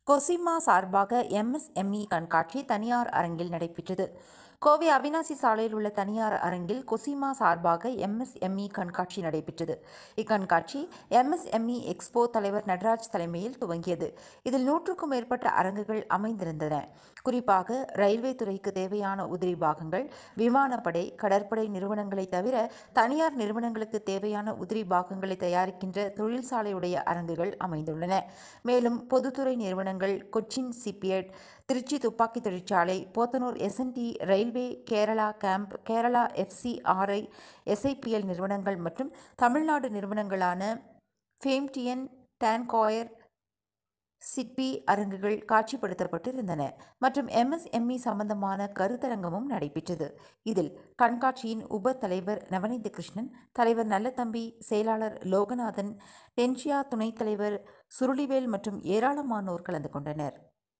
கொசிமா சார்பாக எம்எஸ்எம்இ கண்காட்சி தனியார் அரங்கில் நடைபெற்றது கோவை அவினாசி சாலையில் உள்ள தனியார் அரங்கில் கொசிமா சார்பாக எம்எஸ்எம்இ கண்காட்சி நடைபெற்றது இக்கண்காட்சி எம்எஸ்எம்இ எக்ஸ்போ தலைவர் நடராஜ் தலைமையில் துவங்கியது இதில் நூற்றுக்கும் மேற்பட்ட அரங்குகள் அமைந்திருந்தன குறிப்பாக ரயில்வே துறைக்கு தேவையான உதிரி பாகங்கள் விமானப்படை கடற்படை நிறுவனங்களை தவிர தனியார் நிறுவனங்களுக்கு தேவையான உதிரி பாகங்களை தயாரிக்கின்ற தொழிற்சாலையுடைய அரங்குகள் அமைந்துள்ளன மேலும் பொதுத்துறை நிறுவனங்கள் கொச்சின் சிப்பியட் திருச்சி துப்பாக்கி தொழிற்சாலை Podanur SNT railway Kerala camp Kerala FCRI SIPL நிறுவனங்கள் மற்றும் தமிழ்நாடு நிறுவனங்களான ஃபேம்டியன் டான்காயர் சிட்பி அரங்குகள் காட்சிப்படுத்தப்பட்டிருந்தன மற்றும் எம்எஸ்எம்இ சம்பந்தமான கருத்தரங்கமும் நடைபெற்றது இதில் கண்காட்சியின் உப தலைவர் நவநீத கிருஷ்ணன் தலைவர் நல்லதம்பி செயலாளர் லோகநாதன் டென்ஷியா துணைத் தலைவர் சுருளிவேல் மற்றும் ஏராளமானோர் கலந்து கொண்டனர்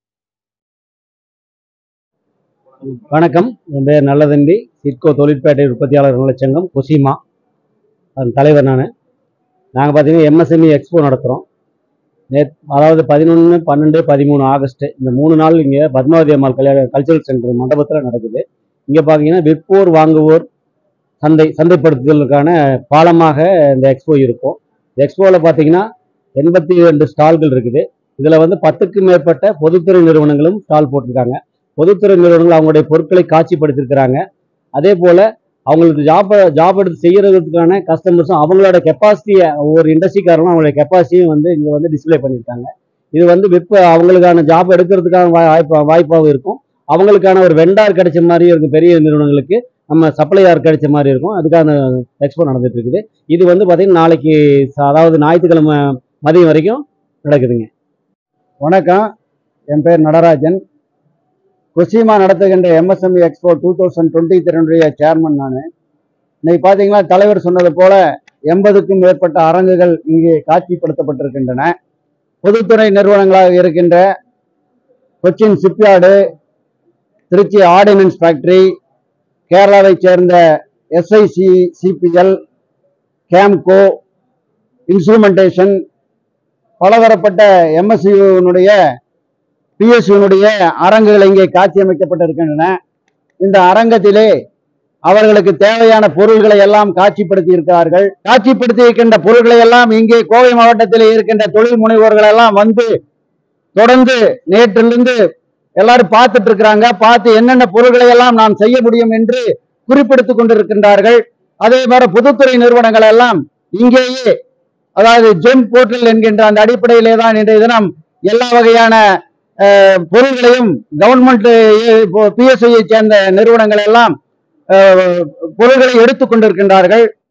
வணக்கம் என் பேர் நல்லதம்பி சிட்கோ தொழிற்பேட்டை உற்பத்தியாளர் நலச்சங்கம் கொசிமா அதன் தலைவர் நான் நாங்கள் பார்த்தீங்கன்னா எம்எஸ்எம்இ எக்ஸ்போ நடத்துகிறோம் நேத் அதாவது பதினொன்று பன்னெண்டு பதிமூணு ஆகஸ்ட் இந்த மூணு நாள் இங்கே பத்மாவதி அம்மாள் கல்யாண கல்ச்சுரல் சென்டர் மண்டபத்தில் நடக்குது இங்கே பார்த்தீங்கன்னா விற்போர் வாங்குவோர் சந்தை சந்தைப்படுத்துதலுக்கான பாலமாக இந்த எக்ஸ்போ இருக்கும் இந்த எக்ஸ்போவில் பார்த்தீங்கன்னா எண்பத்தி ரெண்டு ஸ்டால்கள் இருக்குது இதில் வந்து பத்துக்கும் மேற்பட்ட பொதுத்துறை நிறுவனங்களும் ஸ்டால் போட்டிருக்காங்க பொதுத்துறை நிறுவனங்கள் அவங்களுடைய பொருட்களை காட்சிப்படுத்தியிருக்கிறாங்க அதே போல் அவங்களுக்கு ஜாப் ஜாப் எடுத்து செய்யறதுக்கான கஸ்டமர்ஸும் அவங்களோட கெப்பாசிட்டியை ஒவ்வொரு இண்டஸ்ட்ரிக்காரங்களும் அவங்களுடைய கெப்பாசிட்டியும் வந்து இங்கே வந்து டிஸ்ப்ளே பண்ணியிருக்காங்க இது வந்து விற்ப அவங்களுக்கான ஜாப் எடுக்கிறதுக்கான வா- வாய்ப்பு வாய்ப்பாகவும் இருக்கும் அவங்களுக்கான ஒரு வெண்டார் கிடைச்ச மாதிரியும் இருக்கும் பெரிய நிறுவனங்களுக்கு நம்ம சப்ளையார் கிடைச்ச மாதிரி இருக்கும் அதுக்கான எக்ஸ்போ நடந்துட்டு இருக்குது இது வந்து பார்த்தீங்கன்னா நாளைக்கு ச- அதாவது ஞாயிற்றுக்கிழமை மதியம் வரைக்கும் நடக்குதுங்க வணக்கம் என் பேர் நடராஜன் கொசிமா நடத்துகின்ற MSME expo two thousand twenty த்ரீனுடைய சேர்மன் நான் இன்னைக்கு பார்த்தீங்கன்னா தலைவர் சொன்னது போல எண்பதுக்கும் மேற்பட்ட அரங்குகள் இங்கே காட்சிப்படுத்தப்பட்டிருக்கின்றன பொதுத்துறை நிறுவனங்களாக இருக்கின்ற Cochin shipyard Trichy ordnance factory கேரளாவைச் சேர்ந்த எஸ்ஐசி சிபிஎல் கேம்கோ இன்ஸ்ட்ருமெண்டேஷன் பலதரப்பட்ட எம்எஸ்சியுனுடைய பிஎஸ்யூனுடைய அரங்குகள் இங்கே காட்சியமைக்கப்பட்டிருக்கின்றன இந்த அரங்கத்திலே அவர்களுக்கு தேவையான பொருள்களை எல்லாம் காட்சிப்படுத்தி இருக்கிறார்கள் காட்சிப்படுத்தி இருக்கின்ற பொருள்களை எல்லாம் இங்கே கோவை மாவட்டத்தில் இருக்கின்ற தொழில் முனைவோர்கள் எல்லாம் வந்து தொடர்ந்து நேற்றிலிருந்து எல்லாரும் பார்த்துட்டு இருக்கிறாங்க பார்த்து என்னென்ன பொருள்களை எல்லாம் நான் செய்ய முடியும் என்று குறிப்பிடுத்துக் கொண்டிருக்கின்றார்கள் அதே மாதிரி பொதுத்துறை நிறுவனங்கள் எல்லாம் இங்கேயே அதாவது ஜெம் போர்ட்டல் என்கின்ற அந்த அடிப்படையிலே தான் இன்றைய தினம் எல்லா வகையான அஹ், பொருள்களையும் கவர்மெண்ட் பிஎஸ்ஐயை சேர்ந்த நிறுவனங்கள் எல்லாம் அஹ், பொருள்களை எடுத்துக் கொண்டிருக்கின்றார்கள்